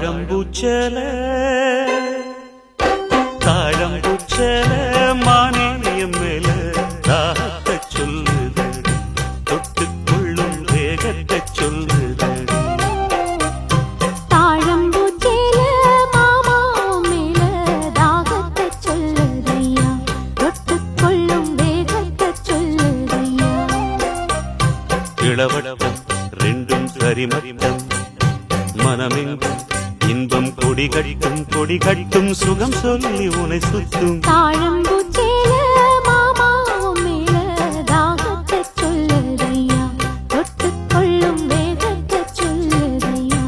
தாழம்பூச்சல தாழம்பூச்சல மானியம் மேல தாகத்தை சொல்லுதடி தொட்டுக்கொள்ளும் வேகத்தை சொல்லுதடி தாழம்பூச்சேல மாமாவும் மேல தாகத்தை சொல்லுதையா தொட்டுக்கொள்ளும் வேகத்தை சொல்லுதையா இளவட்டம் ரெண்டும் சரிமட்டம் மனமெங்கும் இன்பம் கொடி கட்டும் கொடி கட்டும் சுகம் சொல்லி உனை சுத்தும் தாழம்பூச்சேல மாமாவும் மேல தாகத்தை சொல்லுதையா தொட்டுக்கொள்ளும் வேகத்தை சொல்லுதையா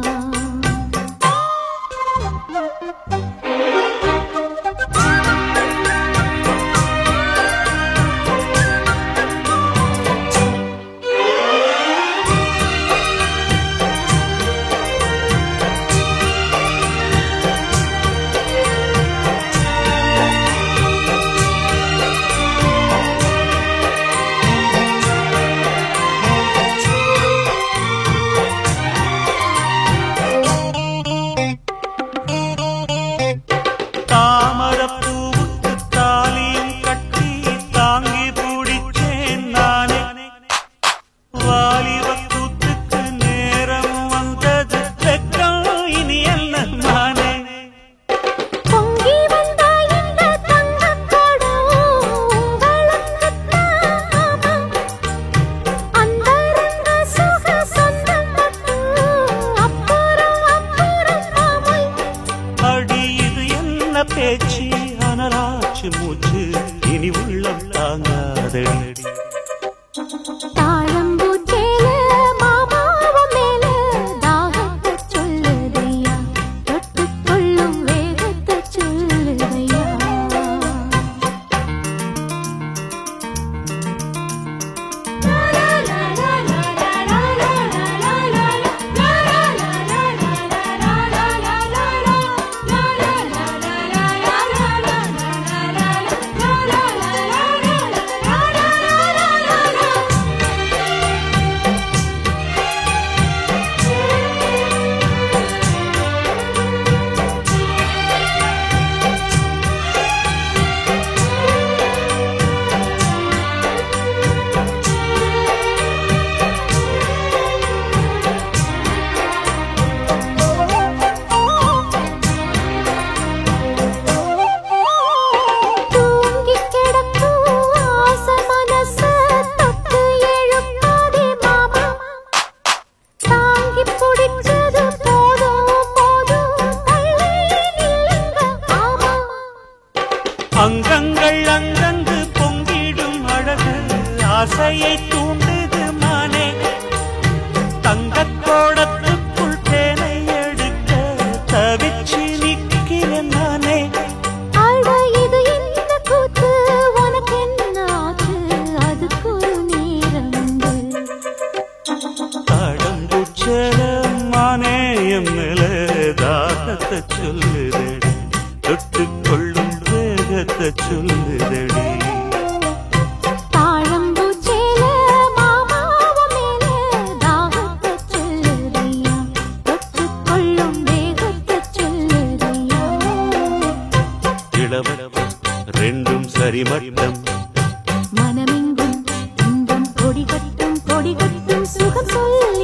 தாமரப்பூவுக்கு தாலியும் கட்டி தாங்கி பிடிச்சேன் நானே வாலிப கூத்துக்கு நேரம் வந்தது வெக்கம் இனி என்ன நானே பொங்கி வந்த இந்த தங்கக் குடம் உங்களுக்குத்தான். அந்தரங்க சுக சொந்தம் மட்டும் அப்புறம் அப்புறம் மாமல். அடி இது என்ன பேச்சு அனலாச்சு மூச்சு இனி உள்ளம் தாங்காதடி தாழம்பூச்சேல மாமாவும் மேல தாகத்தைச் சொல்லுதையா, தொட்டுக்கொள்ளும் வேகத்தைச் சொல்லுதையா. தூங்கிக் கிடக்கும் ஆசை மனச தொட்டு எழுப்பாதே மாமா. தாங்கிப் பிடிச்சது போதும் போதும் தள்ளி நில்லுங்க ஆமா. அங்கங்கள் அங்கங்கு பொங்கிடும் அழகு ஆசையை தூண்டுது மானே தங்கக் கோடத்துக்குள் தேனை எடுக்க தவிச்சு நிக்கிறேன் நானே அட இது என்ன கூத்து உனக்கு என்ன ஆச்சு அதுக்கு ஒரு நேரம் உண்டு. தாழம்பூச்சல மானேயம் மேல தாகத்தை சொல்லுதடி தொட்டுக்கொள்ளும் வேகத்தை சொல்லுதடி தாழம்பூச்சேல மாமாவும் மேல தாகத்தைச் சொல்லுதையா, தொட்டுக்கொள்ளும் வேகத்தைச் சொல்லுதையா. இளவட்டம் ரெண்டும் சரிமட்டம் மனமெங்கும் இன்பம் கொடி கட்டும் கொடி கட்டும் சுகம் சொல்லி